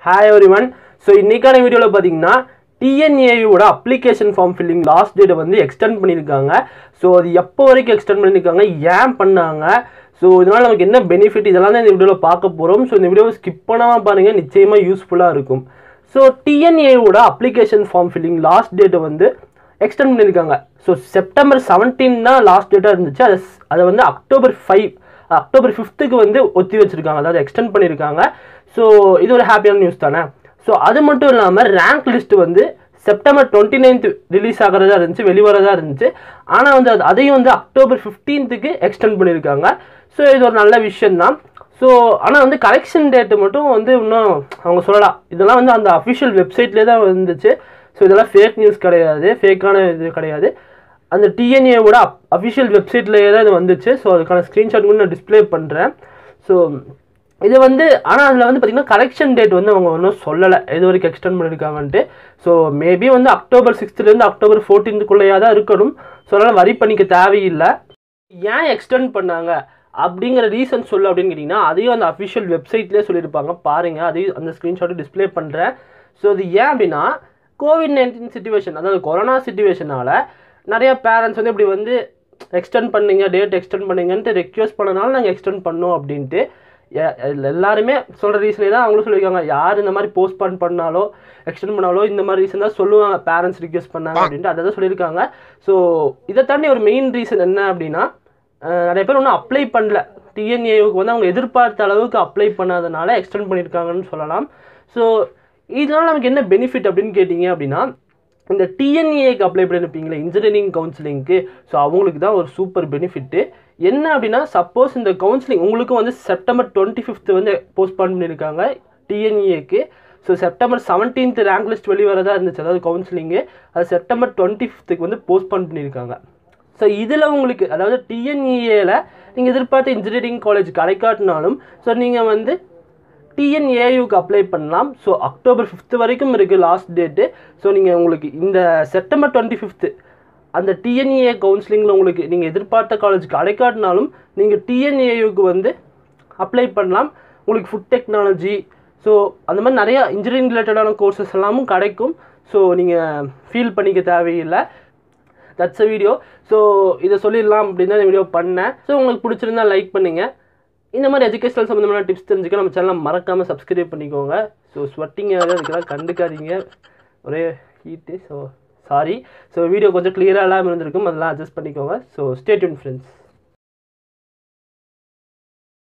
hi every one so இன்னைக்கான வீடியோவில் பார்த்தீங்கன்னா டிஎன்ஏயோட அப்ளிகேஷன் ஃபார்ம் ஃபில்லிங் லாஸ்ட் டேட்டை வந்து எக்ஸ்டெண்ட் பண்ணியிருக்காங்க ஸோ அது எப்போ வரைக்கும் எக்ஸ்டெண்ட் பண்ணியிருக்காங்க ஏன் பண்ணாங்க ஸோ இதனால் நமக்கு என்ன பெனிஃபிட் இதெல்லாம் தான் இந்த வீடியோவில் பார்க்க போகிறோம் ஸோ இந்த வீடியோவை ஸ்கிப் பண்ணாமல் பாருங்கள் நிச்சயமாக யூஸ்ஃபுல்லாக இருக்கும் ஸோ டிஎன்ஏயோட அப்ளிகேஷன் ஃபார்ம் ஃபில்லிங் லாஸ்ட் டேட்டை வந்து எக்ஸ்டெண்ட் பண்ணியிருக்காங்க ஸோ செப்டம்பர் 17 தான் லாஸ்ட் டேட்டாக இருந்துச்சு அதை அதை வந்து அக்டோபர் ஃபைவ் அக்டோபர் ஃபிஃப்த்துக்கு வந்து ஒத்தி வச்சிருக்காங்க அதாவது எக்ஸ்டெண்ட் பண்ணியிருக்காங்க ஸோ இது ஒரு ஹாப்பியான நியூஸ் தானே ஸோ அது மட்டும் இல்லாமல் ரேங்க் லிஸ்ட் வந்து செப்டம்பர் டுவெண்ட்டி நைன்த் ரிலீஸ் ஆகிறதா இருந்துச்சு வெளிவரதா இருந்துச்சு ஆனால் வந்து அது அதையும் வந்து அக்டோபர் ஃபிஃப்டீன்த்துக்கு எக்ஸ்டெண்ட் பண்ணியிருக்காங்க ஸோ இது ஒரு நல்ல விஷயம்தான் ஸோ ஆனால் வந்து கரெக்ஷன் டேட்டு மட்டும் வந்து இன்னும் அவங்க சொல்லலாம் இதெல்லாம் வந்து அந்த அஃபிஷியல் வெப்சைட்லேயே தான் வந்துச்சு ஸோ இதெல்லாம் ஃபேக் நியூஸ் கிடையாது ஃபேக்கான இது கிடையாது அந்த டிஎன்ஏவோட அஃபிஷியல் வெப்சைட்லேயே தான் இது வந்துச்சு ஸோ அதுக்கான ஸ்க்ரீன்ஷாட் கூட நான் டிஸ்ப்ளே பண்ணுறேன் ஸோ இது வந்து ஆனால் அதில் வந்து பார்த்திங்கன்னா கரெக்ஷன் டேட் வந்து அவங்க ஒன்றும் சொல்லலை எது வரைக்கும் எக்ஸ்டெண்ட் பண்ணியிருக்காங்கன்ட்டு ஸோ மேபி வந்து அக்டோபர் சிக்ஸ்த்துலேருந்து அக்டோபர் ஃபோர்டீன்த்துக்குள்ளேயே தான் இருக்கணும் ஸோ அதனால் வரி பண்ணிக்க தேவையில்லை ஏன் எக்ஸ்டெண்ட் பண்ணாங்க அப்படிங்கிற ரீசன் சொல்லு அப்படின்னு கேட்டிங்கன்னா அதையும் அந்த அஃபிஷியல் வெப்சைட்லேயே சொல்லியிருப்பாங்க பாருங்கள் அதையும் அந்த ஸ்க்ரீன்ஷாட்டை டிஸ்ப்ளே பண்ணுறேன் ஸோ இது ஏன் அப்படின்னா கோவிட் நைன்டீன் சுச்சுவேஷன் அதாவது கொரோனா சுச்சுவேஷனால் நிறைய பேரண்ட்ஸ் வந்து இப்படி வந்து எக்ஸ்டெண்ட் பண்ணுங்க டேட் எக்ஸ்டெண்ட் பண்ணுங்கன்ட்டு ரெக்வஸ்ட் பண்ணனால நாங்கள் எக்ஸ்டெண்ட் பண்ணோம் அப்படின்ட்டு எ- எல்- எல்லாருமே சொல்கிற ரீசனே தான் அவங்களும் சொல்லியிருக்காங்க யார் இந்த மாதிரி போஸ்ட்பான் பண்ணாலோ எக்ஸ்டெண்ட் பண்ணாலோ இந்த மாதிரி ரீசன் தான் சொல்லுவாங்க பேரண்ட்ஸ் ரிக்வெஸ்ட் பண்ணாங்க அப்படின்ட்டு அதை தான் சொல்லியிருக்காங்க ஸோ இதை தாண்டி ஒரு மெயின் ரீசன் என்ன அப்படின்னா அஹ், நிறைய பேர் ஒன்றும் அப்ளை பண்ணல டிஎன்ஏவுக்கு வந்து அவங்க எதிர்பார்த்த அளவுக்கு அப்ளை பண்ணாதனால எக்ஸ்டெண்ட் பண்ணியிருக்காங்கன்னு சொல்லலாம் ஸோ இதனால் நமக்கு என்ன பெனிஃபிட் அப்படின்னு கேட்டிங்க அப்படின்னா இந்த டிஎன்ஏக்கு அப்ளை பண்ணியிருப்பீங்களே இன்ஜினியரிங் கவுன்சிலிங்க்கு ஸோ அவங்களுக்கு தான் ஒரு சூப்பர் பெனிஃபிட்டு என்ன அப்படின்னா சப்போஸ் இந்த கவுன்சிலிங் உங்களுக்கும் வந்து செப்டம்பர் டுவெண்ட்டி ஃபிஃப்த் வந்து போஸ்ட்பான் பண்ணியிருக்காங்க டிஎன்ஏக்கு so September 17th rank list வெளிவரதா இருந்துச்சு அதாவது கவுன்சிலிங்கு அது செப்டம்பர் டுவெண்ட்டி ஃபிஃப்த்துக்கு வந்து போஸ்ட்பான் பண்ணியிருக்காங்க ஸோ இதில் உங்களுக்கு அதாவது டிஎன்இஏல நீங்கள் எதிர்பார்த்த இன்ஜினியரிங் காலேஜ் கிடைக்காட்டினாலும் ஸோ நீங்கள் வந்து டிஎன்ஏயுக்கு அப்ளை பண்ணலாம் ஸோ அக்டோபர் ஃபிஃப்த் வரைக்கும் இருக்குது லாஸ்ட் டேட்டு ஸோ நீங்கள் உங்களுக்கு இந்த செப்டம்பர் டுவெண்ட்டி ஃபிஃப்த்து அந்த டிஎன்ஏ கவுன்சிலிங்கில் உங்களுக்கு நீங்கள் எதிர்பார்த்த காலேஜ் கிடைக்காட்டினாலும் நீங்கள் டிஎன்ஏயுக்கு வந்து அப்ளை பண்ணலாம் உங்களுக்கு ஃபுட் டெக்னாலஜி ஸோ அந்த மாதிரி நிறையா இன்ஜினியரிங் ரிலேட்டடான கோர்சஸ் எல்லாமும் கிடைக்கும் ஸோ நீங்கள் ஃபீல் பண்ணிக்க தேவையில்லை தட்ஸ் அ வீடியோ ஸோ இதை சொல்லிடலாம் அப்படின்னு தான் இந்த வீடியோ பண்ணேன் ஸோ உங்களுக்கு பிடிச்சிருந்தா லைக் பண்ணுங்கள் இந்த மாதிரி எஜுகேஷனல் சம்மந்தமான டிப்ஸ் தெரிஞ்சுக்க நம்ம சேனலை மறக்காமல் சப்ஸ்கிரைப் பண்ணிக்கோங்க ஸோ ஸ்வெட்டிங்காக அதுக்கெல்லாம் கண்டுக்காதீங்க ஒரே heat so sorry so video கொஞ்சம் கிளியராக இல்லாமல் இருந்திருக்கும் அதெல்லாம் அட்ஜஸ்ட் பண்ணிக்கோங்க ஸோ ஸ்டேட்யூன் ஃப்ரெண்ட்ஸ்